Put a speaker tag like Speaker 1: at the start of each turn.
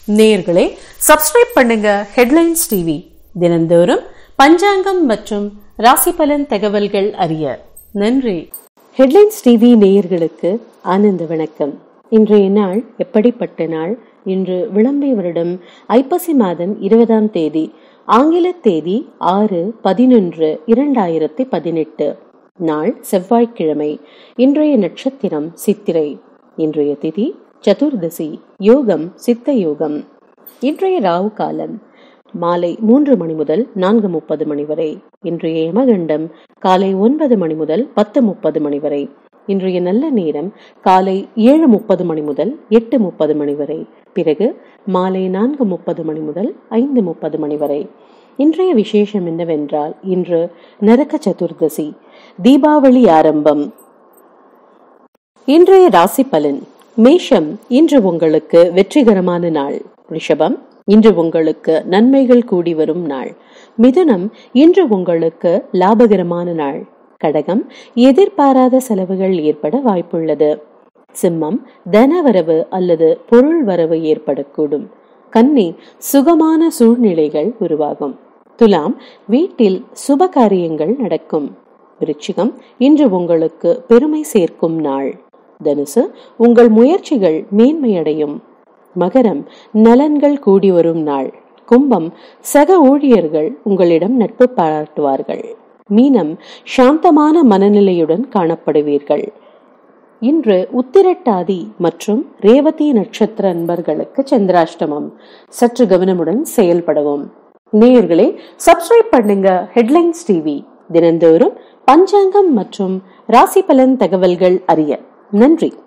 Speaker 1: நேயர்களே சப்ஸ்கிரைப் பண்ணுங்க headlines TV தினந்தோறும் பஞ்சாங்கம் மற்றும் ராசி பலன் தகவல்கள் அறிய நன்றி ஹெட்லைன்ஸ் டிவி நேயர்களுக்கு ஆனந்த வணக்கம் இன்றைய நாள் எப்படிப்பட்ட நாள் இன்று விளம்பை வருடம் ஐப்பசி மாதம் இருபதாம் தேதி ஆங்கில தேதி ஆறு பதினொன்று இரண்டாயிரத்தி பதினெட்டு நாள் செவ்வாய்க்கிழமை இன்றைய நட்சத்திரம் சித்திரை இன்றைய திதி சதுர்தசி யோகம் சித்த யோகம் இன்றைய ராவு காலம் மாலை மூன்று மணி முதல் நான்கு முப்பது மணி வரை இன்றைய யமகண்டம் காலை ஒன்பது மணி முதல் பத்து முப்பது மணி வரை இன்றைய நல்ல நேரம் காலை ஏழு முப்பது மணி முதல் எட்டு முப்பது மணி வரை பிறகு மாலை நான்கு முப்பது மணி முதல் ஐந்து முப்பது மணி வரை இன்றைய விசேஷம் என்னவென்றால் இன்று நரக சதுர்தசி தீபாவளி ஆரம்பம் இன்றைய ராசி பலன் மேஷம் இன்று உங்களுக்கு வெற்றிகரமான நாள் ரிஷபம் இன்று உங்களுக்கு நன்மைகள் கூடி வரும் நாள் மிதுனம் இன்று உங்களுக்கு லாபகரமான நாள் கடகம் எதிர்பாராத செலவுகள் ஏற்பட வாய்ப்புள்ளது சிம்மம் தனவரவு அல்லது பொருள் வரவு ஏற்படக்கூடும் கன்னி சுகமான சூழ்நிலைகள் உருவாகும் துலாம் வீட்டில் சுப காரியங்கள் நடக்கும் விருச்சிகம் இன்று உங்களுக்கு பெருமை சேர்க்கும் நாள் தனுசு உங்கள் முயற்சிகள் மேன்மையடையும் மகரம் நலன்கள் கூடி வரும் நாள் கும்பம் சக ஊழியர்கள் உங்களிடம் நட்பு பாராட்டுவார்கள் மீனம் சாந்தமான மனநிலையுடன் காணப்படுவீர்கள் இன்று உத்திரட்டாதி மற்றும் ரேவதி நட்சத்திர அன்பர்களுக்கு சந்திராஷ்டமம் சற்று கவனமுடன் செயல்படவும் நேயர்களே சப்ஸ்கிரைப் பண்ணுங்க ஹெட்லைன்ஸ் டிவி தினந்தோறும் பஞ்சாங்கம் மற்றும் ராசி பலன் தகவல்கள் அறிய நன்றி